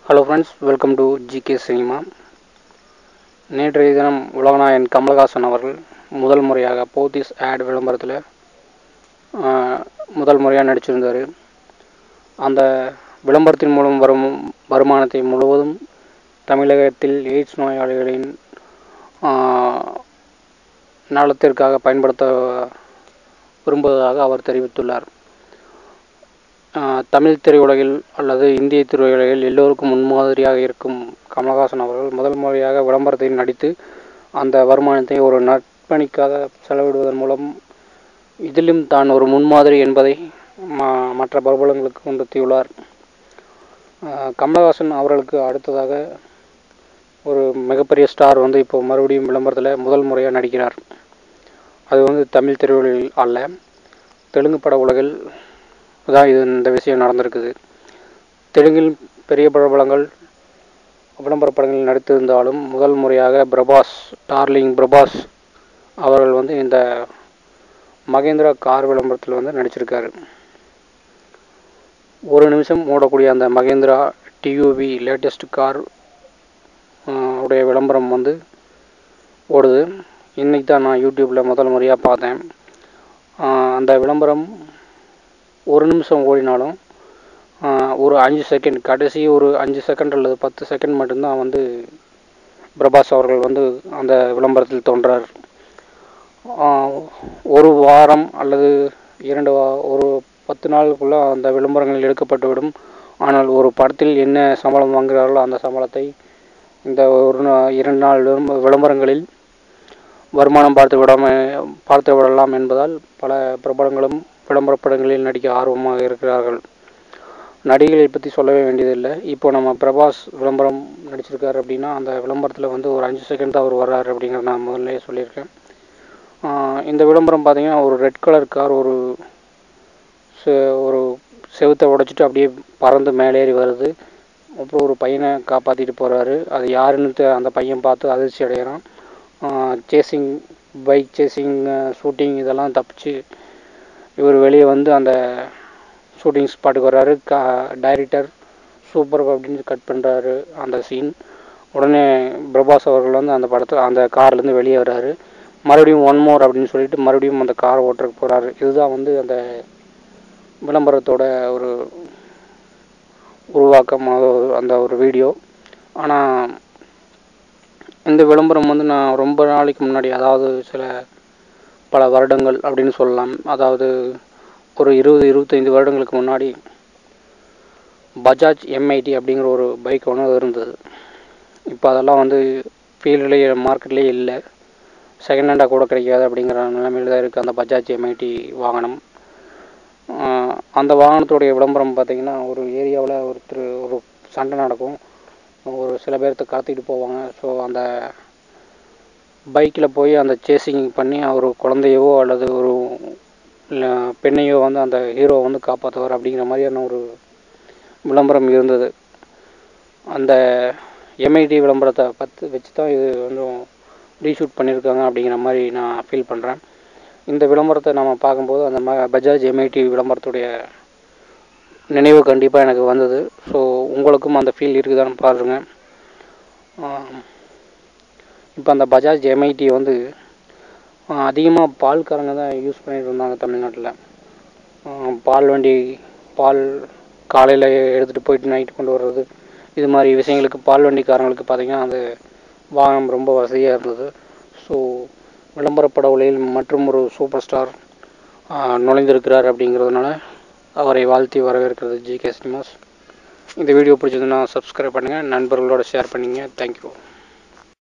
hello friends welcome to G K cinema நேற்றைய தினம் உலகநாயகன் கமலஹாசன் அவர்கள் முதல் முறையாக போத்தீஸ் ஆட் விளம்பரத்தில் முதல் முறையாக நடிச்சிருந்தார் அந்த விளம்பரத்தின் மூலம் வரும் வருமானத்தை முழுவதும் தமிழகத்தில் எய்ட்ஸ் நோயாளிகளின் நலத்திற்காக பயன்படுத்த விரும்புவதாக அவர் தெரிவித்துள்ளார் தமிழ் திரையுலகில் அல்லது இந்திய திரையுலகில் எல்லோருக்கும் முன்மாதிரியாக இருக்கும் கமலஹாசன் அவர்கள் முதல் முறையாக விளம்பரத்தில் நடித்து அந்த வருமானத்தை ஒரு நற்பணிக்காக செலவிடுவதன் மூலம் இதிலும் தான் ஒரு முன்மாதிரி என்பதை மற்ற பிரபலங்களுக்கு உணர்த்தியுள்ளார் கமலஹாசன் அவர்களுக்கு அடுத்ததாக ஒரு மிகப்பெரிய ஸ்டார் வந்து இப்போ மறுபடியும் விளம்பரத்தில் முதல் முறையாக நடிக்கிறார் அது வந்து தமிழ் திரையுலகில் அல்ல தெலுங்கு பட உலகில் தான் இது இந்த விஷயம் நடந்திருக்குது தெலுங்கில் பெரிய பிரபலங்கள் விளம்பர படங்களில் நடித்திருந்தாலும் முதல் முறையாக பிரபாஸ் டார்லிங் பிரபாஸ் அவர்கள் வந்து இந்த மகேந்திரா கார் விளம்பரத்தில் வந்து நடிச்சிருக்காரு ஒரு நிமிஷம் ஓடக்கூடிய அந்த மகேந்திரா டியூவி லேட்டஸ்ட் கார் உடைய விளம்பரம் வந்து ஓடுது இன்றைக்கி தான் நான் யூடியூப்பில் முதல் முறையாக பார்த்தேன் அந்த விளம்பரம் ஒரு நிமிஷம் ஓடினாலும் ஒரு அஞ்சு செகண்ட் கடைசி ஒரு அஞ்சு செகண்ட் அல்லது பத்து செகண்ட் மட்டும்தான் வந்து பிரபாஸ் அவர்கள் வந்து அந்த விளம்பரத்தில் தோன்றார் ஒரு வாரம் அல்லது இரண்டு வா ஒரு பத்து நாளுக்குள்ளே அந்த விளம்பரங்கள் எடுக்கப்பட்டுவிடும் ஆனால் ஒரு படத்தில் என்ன சம்பளம் வாங்குகிறார்களோ அந்த சம்பளத்தை இந்த ஒரு இரண்டு நாள் விளம்பரங்களில் வருமானம் பார்த்து விடாம பார்த்து விடலாம் என்பதால் பல பிரபலங்களும் விளம்பர படங்களில் நடிக்க ஆர்வமாக இருக்கிறார்கள் நடிகளை பற்றி சொல்லவே வேண்டியதில்லை இப்போ நம்ம பிரபாஸ் விளம்பரம் நடிச்சிருக்காரு அப்படின்னா அந்த விளம்பரத்தில் வந்து ஒரு அஞ்சு செகண்ட் தான் அவர் வர்றாரு அப்படிங்கிறத நான் முதல்ல சொல்லியிருக்கேன் இந்த விளம்பரம் பார்த்தீங்கன்னா ஒரு ரெட் கலர் கார் ஒரு ஒரு செவுத்தை உடைச்சிட்டு அப்படியே பறந்து மேலேறி வருது அப்புறம் ஒரு பையனை காப்பாற்றிட்டு போகிறாரு அது யாருன்னு அந்த பையன் பார்த்து அதிர்ச்சி அடைகிறான் சேசிங் பைக் சேசிங் ஷூட்டிங் இதெல்லாம் தப்பிச்சு இவர் வெளியே வந்து அந்த ஷூட்டிங் ஸ்பாட்டுக்கு வர்றாரு கா டைரக்டர் சூப்பர் அப்படின்னு கட் பண்ணுறாரு அந்த சீன் உடனே பிரபாஸ் அவர்கள் வந்து அந்த படத்தை அந்த கார்லேருந்து வெளியே வர்றாரு மறுபடியும் ஒன் மோர் அப்படின்னு சொல்லிட்டு மறுபடியும் அந்த கார் ஓட்டுறக்கு போகிறாரு இதுதான் வந்து அந்த விளம்பரத்தோட ஒரு உருவாக்கம் அந்த ஒரு வீடியோ ஆனால் இந்த விளம்பரம் வந்து நான் ரொம்ப நாளைக்கு முன்னாடி அதாவது சில பல வருடங்கள் அப்படின்னு சொல்லலாம் அதாவது ஒரு இருபது இருபத்தைந்து வருடங்களுக்கு முன்னாடி பஜாஜ் எம்ஐடி அப்படிங்கிற ஒரு பைக் ஒன்று இருந்தது இப்போ அதெல்லாம் வந்து ஃபீல்ட்லேயே மார்க்கெட்லேயே இல்லை செகண்ட் ஹேண்டாக கூட கிடைக்காது அப்படிங்கிற நிலைமையில் தான் இருக்குது அந்த பஜாஜ் எம்ஐடி வாகனம் அந்த வாகனத்துடைய விளம்பரம் பார்த்திங்கன்னா ஒரு ஏரியாவில் ஒருத்தர் ஒரு சண்டை நடக்கும் ஒரு சில பேர்த்த கடத்திட்டு போவாங்க ஸோ அந்த பைக்கில் போய் அந்த சேசிங் பண்ணி அவர் குழந்தையவோ அல்லது ஒரு பெண்ணையோ வந்து அந்த ஹீரோ வந்து காப்பாற்றுவார் அப்படிங்கிற மாதிரியான ஒரு விளம்பரம் இருந்தது அந்த எம்ஐடி விளம்பரத்தை பற்றி வச்சு தான் இது கொஞ்சம் ரீஷூட் பண்ணியிருக்காங்க அப்படிங்கிற மாதிரி நான் ஃபீல் பண்ணுறேன் இந்த விளம்பரத்தை நம்ம பார்க்கும்போது அந்த ம பஜாஜ் எம்ஐடி விளம்பரத்துடைய நினைவு கண்டிப்பாக எனக்கு வந்தது ஸோ உங்களுக்கும் அந்த ஃபீல் இருக்குதான்னு பாருங்கள் இப்போ அந்த பஜாஜ் எம்ஐடி வந்து அதிகமாக பால்காரங்க தான் யூஸ் பண்ணிட்டு இருந்தாங்க தமிழ்நாட்டில் பால் வண்டி பால் காலையில் எடுத்துகிட்டு போயிட்டு நைட்டு கொண்டு வர்றது இது மாதிரி விஷயங்களுக்கு பால் வண்டிக்காரங்களுக்கு பார்த்திங்கன்னா அது வாகனம் ரொம்ப வசதியாக இருந்தது ஸோ விளம்பரப்பட உலகில் மற்றும் ஒரு சூப்பர் ஸ்டார் நுழைந்திருக்கிறார் அப்படிங்கிறதுனால அவரை வாழ்த்தி வரவேற்கிறது ஜிகே சினிமாஸ் இந்த வீடியோ பிடிச்சதுன்னா சப்ஸ்கிரைப் பண்ணுங்கள் நண்பர்களோட ஷேர் பண்ணிங்க தேங்க்யூ